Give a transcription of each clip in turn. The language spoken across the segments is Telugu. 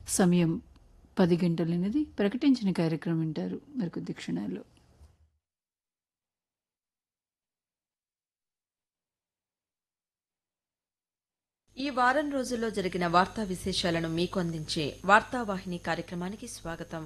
సమయం పది గంటలనేది ప్రకటించిన కార్యక్రమం వింటారు మరికొద్ది క్షణాల్లో ఈ వారం రోజుల్లో జరిగిన వార్తా విశేషాలను మీకు అందించే వార్తావాహిని కార్యక్రమానికి స్వాగతం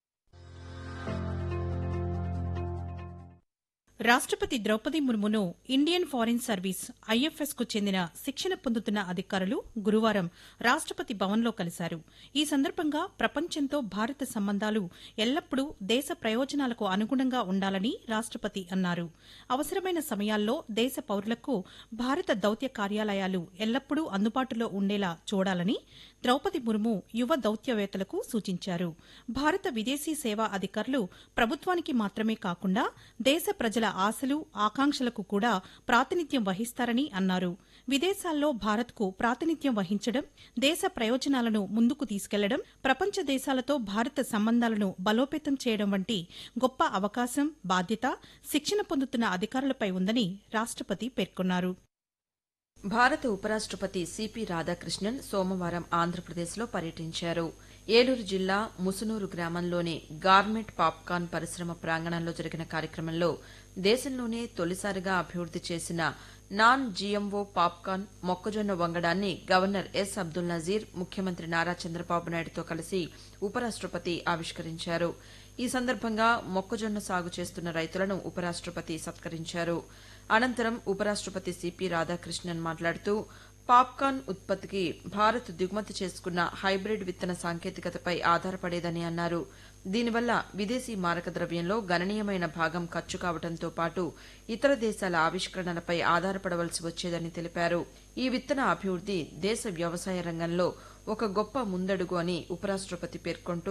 రాష్ట్రపతి ద్రౌపది ముర్మును ఇండియన్ ఫారిన్ సర్వీస్ ఐఎఫ్ఎస్ కు చెందిన శిక్షణ పొందుతున్న అధికారులు గురువారం రాష్ట్రపతి భవన్లో కలిశారు ఈ సందర్భంగా ప్రపంచంతో భారత సంబంధాలు ఎల్లప్పుడూ దేశ ప్రయోజనాలకు అనుగుణంగా ఉండాలని రాష్ట్రపతి అన్నారు అవసరమైన సమయాల్లో దేశ పౌరులకు భారత దౌత్య కార్యాలయాలు ఎల్లప్పుడూ అందుబాటులో ఉండేలా చూడాలని ద్రౌపది ముర్ము యువ దౌత్యవేత్తలకు సూచించారు భారత విదేశీ సేవా అధికారులు ప్రభుత్వానికి మాత్రమే కాకుండా దేశ ప్రజల ఆశలు ఆకాంక్షలకు కూడా ప్రాతినిధ్యం వహిస్తారని అన్నారు విదేశాల్లో భారత్కు ప్రాతినిధ్యం వహించడం దేశ ప్రయోజనాలను ముందుకు తీసుకెళ్లడం ప్రపంచ దేశాలతో భారత సంబంధాలను బలోపేతం చేయడం వంటి గొప్ప అవకాశం బాధ్యత శిక్షణ పొందుతున్న అధికారులపై ఉందని రాష్ట్రపతి పేర్కొన్నారు భారత ఉపరాష్ట్రపతి సిపి రాధాకృష్ణన్ సోమవారం ఆంధ్రప్రదేశ్లో పర్యటించారు ఏలూరు జిల్లా ముసునూరు గ్రామంలోని గార్మెంట్ పాప్కార్న్ పరిశ్రమ ప్రాంగణంలో జరిగిన కార్యక్రమంలో దేశంలోనే తొలిసారిగా అభివృద్ది చేసిన నాన్ జీఎంఓ పాప్కార్న్ మొక్కజొన్న వంగడాన్ని గవర్నర్ ఎస్ అబ్దుల్ నజీర్ ముఖ్యమంత్రి నారా చంద్రబాబు నాయుడుతో కలిసి ఉపరాష్ట్రపతి ఆవిష్కరించారు ఈ సందర్భంగా మొక్కజొన్న సాగు చేస్తున్న రైతులను ఉపరాష్ట్రపతి సత్కరించారు అనంతరం ఉపరాష్ట్రపతి సిపి రాధాకృష్ణన్ మాట్లాడుతూ పాప్కార్న్ ఉత్పత్తికి భారత్ దిగుమతి చేసుకున్న హైబ్రిడ్ విత్తన సాంకేతికతపై ఆధారపడేదని అన్నారు దీనివల్ల విదేశీ మారక ద్రవ్యంలో గణనీయమైన భాగం ఖర్చు కావడంతో పాటు ఇతర దేశాల ఆవిష్కరణలపై ఆధారపడవలసి వచ్చేదని తెలిపారు ఈ విత్తన అభివృద్ది దేశ వ్యవసాయ రంగంలో ఒక గొప్ప ముందడుగు అని ఉపరాష్ట్రపతి పేర్కొంటూ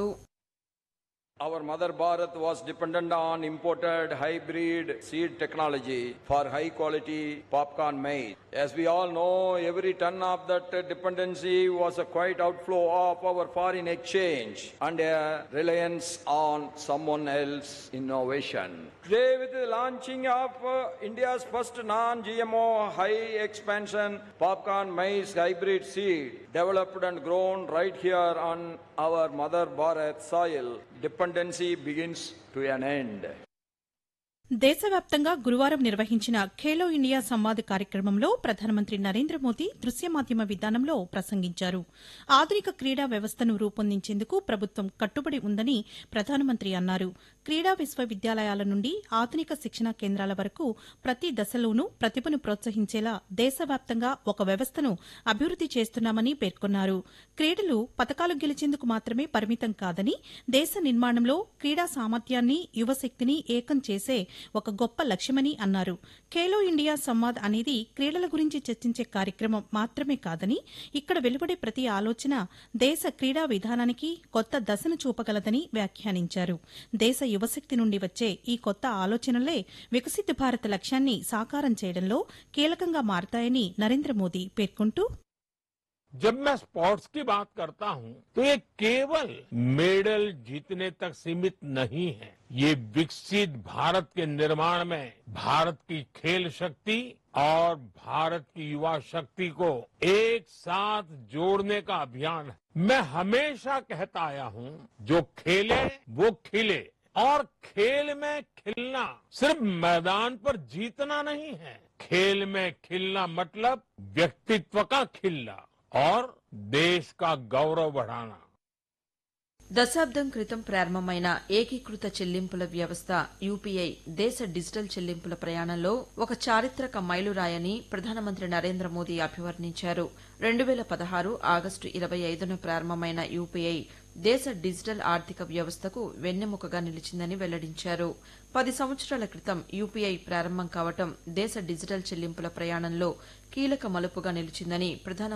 Our mother Bharat was dependent on imported hybrid seed technology for high quality popcorn maize. As we all know, every ton of that dependency was a quite outflow of our foreign exchange and a reliance on someone else's innovation. Today, with the launching of uh, India's first non-GMO high expansion popcorn maize hybrid seed, developed and grown right here on our mother Bharat soil, dependency begins to an end. దేశవ్యాప్తంగా గురువారం నిర్వహించిన ఖేలో ఇండియా సంవాద్ కార్యక్రమంలో ప్రధానమంత్రి నరేంద్ర మోదీ దృశ్య మాధ్యమ విధానంలో ప్రసంగించారు ఆధునిక క్రీడా వ్యవస్థను రూపొందించేందుకు ప్రభుత్వం కట్టుబడి ఉందని ప్రధానమంత్రి అన్నారు క్రీడా విశ్వవిద్యాలయాల నుండి ఆధునిక శిక్షణా కేంద్రాల వరకు ప్రతి దశలోనూ ప్రతిభను ప్రోత్సహించేలా దేశవ్యాప్తంగా ఒక వ్యవస్థను అభివృద్ది చేస్తున్నామని పేర్కొన్నారు క్రీడలు పతకాలు గెలిచేందుకు మాత్రమే పరిమితం కాదని దేశ నిర్మాణంలో క్రీడా సామర్థ్యాన్ని యువశక్తిని ఏకం చేసే ఒక గొప్ప లక్ష్యమని అన్నారు ఖేలో ఇండియా సంవాద్ అనేది క్రీడల గురించి చర్చించే కార్యక్రమం మాత్రమే కాదని ఇక్కడ వెలువడే ప్రతి ఆలోచన దేశ క్రీడా విధానానికి కొత్త దశను చూపగలదని వ్యాఖ్యానించారు దేశ యువశక్తి నుండి వచ్చే ఈ కొత్త ఆలోచనలే వికసిత భారత్ లక్ష్యాన్ని సాకారం చేయడంలో కీలకంగా మారతాయని నరేంద్ర మోదీ పేర్కొంటూ जब मैं स्पोर्ट्स की बात करता हूं तो ये केवल मेडल जीतने तक सीमित नहीं है ये विकसित भारत के निर्माण में भारत की खेल शक्ति और भारत की युवा शक्ति को एक साथ जोड़ने का अभियान है मैं हमेशा कहता आया हूं जो खेले वो खिले और खेल में खिलना सिर्फ मैदान पर जीतना नहीं है खेल में खिलना मतलब व्यक्तित्व का खिलना और देश का गौरव बढ़ाना దశాబ్దం క్రితం ప్రారంభమైన ఏకీకృత చెల్లింపుల వ్యవస్థ యూపీఐ దేశ డిజిటల్ చెల్లింపుల ప్రయాణంలో ఒక చారిత్రక మైలురాయని ప్రధానమంత్రి నరేంద్ర మోదీ అభివర్ణించారు రెండు వేల పదహారు ఆగస్టు ఇరవై ఐదున ప్రారంభమైన యూపీఐ దేశ డిజిటల్ ఆర్థిక వ్యవస్థకు వెన్నెముకగా నిలిచిందని వెల్లడించారు పది సంవత్సరాల క్రితం యూపీఐ ప్రారంభం కావటం దేశ డిజిటల్ చెల్లింపుల ప్రయాణంలో కీలక మలుపుగా నిలిచిందని ప్రధాన